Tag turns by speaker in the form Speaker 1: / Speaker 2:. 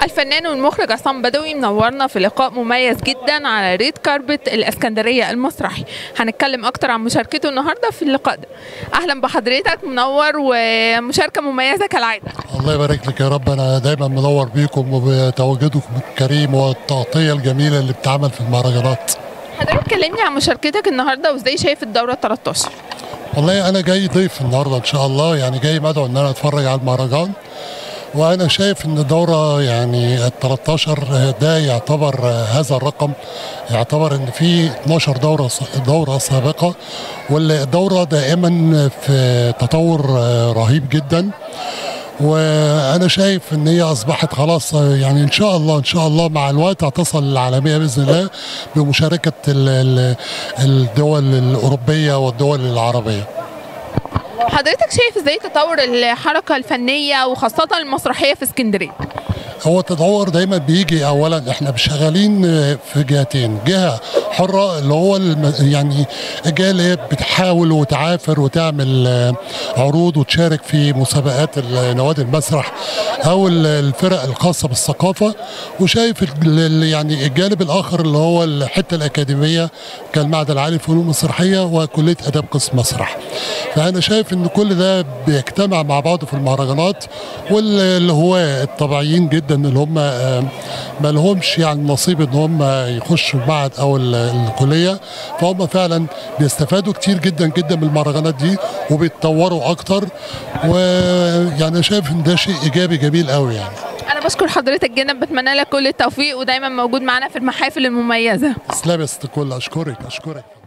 Speaker 1: الفنان والمخرج عصام بدوي منورنا في لقاء مميز جدا على ريد كاربت الاسكندريه المسرحي هنتكلم اكتر عن مشاركته النهارده في اللقاء ده اهلا بحضرتك منور ومشاركه مميزه كالعاده
Speaker 2: الله يبارك لك يا رب انا دايما منور بيكم وبتواجدكم الكريم والتغطيه الجميله اللي بتتعمل في المهرجانات
Speaker 1: حضرتك كلمني عن مشاركتك النهارده وازاي شايف الدوره 13
Speaker 2: والله انا جاي ضيف النهارده ان شاء الله يعني جاي مدعو ان انا اتفرج على المهرجان وانا شايف ان الدوره يعني ال 13 ده يعتبر هذا الرقم يعتبر ان في 12 دوره دوره سابقه والدوره دائما في تطور رهيب جدا وانا شايف ان هي اصبحت خلاص يعني ان شاء الله ان شاء الله مع الوقت هتصل للعالميه باذن الله بمشاركه الدول الاوروبيه والدول العربيه
Speaker 1: حضرتك شايف ازاي تطور الحركه الفنيه وخاصه المسرحيه في اسكندريه
Speaker 2: هو التطور دايما بيجي اولا احنا شغالين في جهتين جهه حره اللي هو الم... يعني الجهه اللي هي بتحاول وتعافر وتعمل عروض وتشارك في مسابقات نوادي المسرح او الفرق الخاصه بالثقافه وشايف يعني الجانب الاخر اللي هو الحته الاكاديميه كالمعهد العالي للفنون المسرحيه وكليه اداب قسم مسرح فانا شايف ان كل ده بيجتمع مع بعضه في المهرجانات واللي هو الطبيعيين جدا اللي هم ما لهمش يعني نصيب ان هم يخشوا المعهد او الكليه فهم فعلا بيستفادوا كتير جدا جدا من المهرجانات دي وبيتطوروا اكتر ويعني شايف ان ده شيء ايجابي جميل قوي يعني
Speaker 1: انا بشكر حضرتك جدا بتمنى لك كل التوفيق ودايما موجود معانا في المحافل المميزه
Speaker 2: تسلم يا ست الكل اشكرك اشكرك